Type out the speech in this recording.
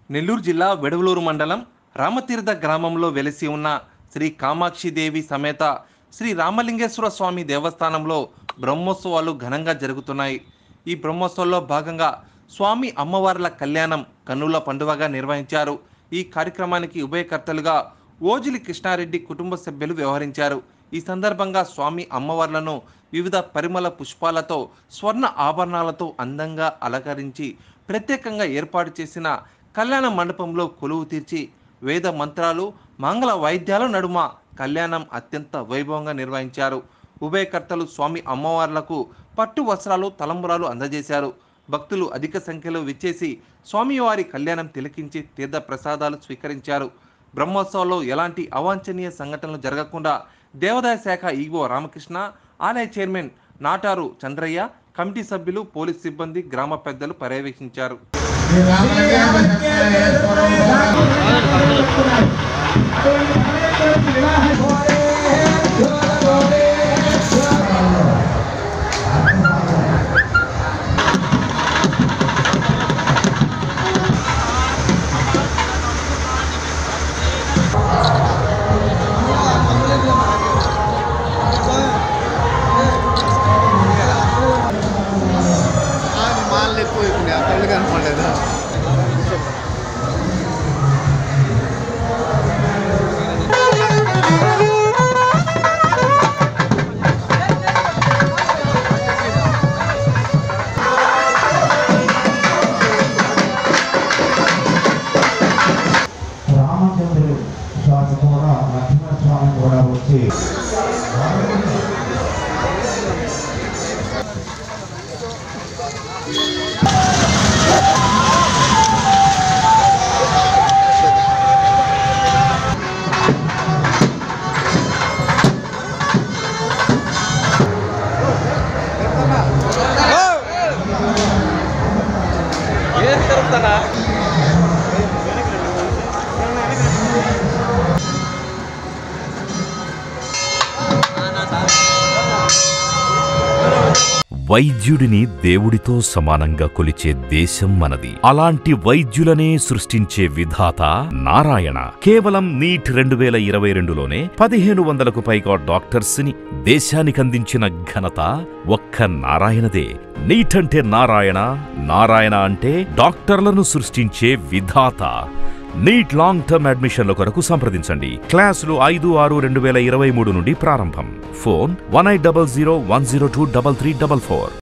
నెల్లూరు జిల్లా వెడవలూరు మండలం రామతీర్థ గ్రామంలో వెలిసి ఉన్న శ్రీ కామాక్షిదేవి సమేత శ్రీ రామలింగేశ్వర స్వామి దేవస్థానంలో బ్రహ్మోత్సవాలు ఘనంగా జరుగుతున్నాయి ఈ బ్రహ్మోత్సవంలో భాగంగా స్వామి అమ్మవార్ల కళ్యాణం కన్నుల పండుగగా నిర్వహించారు ఈ కార్యక్రమానికి ఉభయకర్తలుగా ఓజిలి కృష్ణారెడ్డి కుటుంబ సభ్యులు వ్యవహరించారు ఈ సందర్భంగా స్వామి అమ్మవార్లను వివిధ పరిమళ పుష్పాలతో స్వర్ణ ఆభరణాలతో అందంగా అలంకరించి ప్రత్యేకంగా ఏర్పాటు చేసిన కళ్యాణ మండపంలో కొలువు తీర్చి వేద మంత్రాలు మంగళ వైద్యాల నడుమ కళ్యాణం అత్యంత వైభవంగా నిర్వహించారు ఉభయకర్తలు స్వామి అమ్మవార్లకు పట్టు వస్త్రాలు తలంబరాలు అందజేశారు భక్తులు అధిక సంఖ్యలో విచ్చేసి స్వామివారి కళ్యాణం తిలకించి తీర్థ ప్రసాదాలు స్వీకరించారు బ్రహ్మోత్సవంలో ఎలాంటి అవాంఛనీయ సంఘటనలు జరగకుండా దేవాదాయ శాఖ ఈవో రామకృష్ణ ఆలయ చైర్మన్ నాటారు చంద్రయ్య కమిటీ సభ్యులు పోలీస్ సిబ్బంది గ్రామ పెద్దలు పర్యవేక్షించారు శ్రీ రామలింగేశ్వర మాల్ ఎక్కువ అయిపోయింది ఆ కళ్ళు కనపడలేదా రామచంద్రుడు స్వామి కూడా లక్ష్మణ స్వామి కూడా వచ్చి వైద్యుడిని దేవుడితో సమానంగా కొలిచే దేశం మనది అలాంటి వైద్యులనే సృష్టించే విధాత నారాయణ కేవలం నీట్ రెండు వేల ఇరవై రెండులోనే పదిహేను వందలకు పైగా డాక్టర్స్ ని దేశానికందించిన ఘనత ఒక్క నారాయణదే నీట్ అంటే నారాయణ నారాయణ అంటే డాక్టర్లను సృష్టించే విధాత నీట్ లాంగ్ టర్మ్ అడ్మిషన్ల కొరకు సంప్రదించండి క్లాసులు ఐదు ఆరు రెండు వేల ఇరవై మూడు నుండి ప్రారంభం phone one eight double zero one zero two double three double four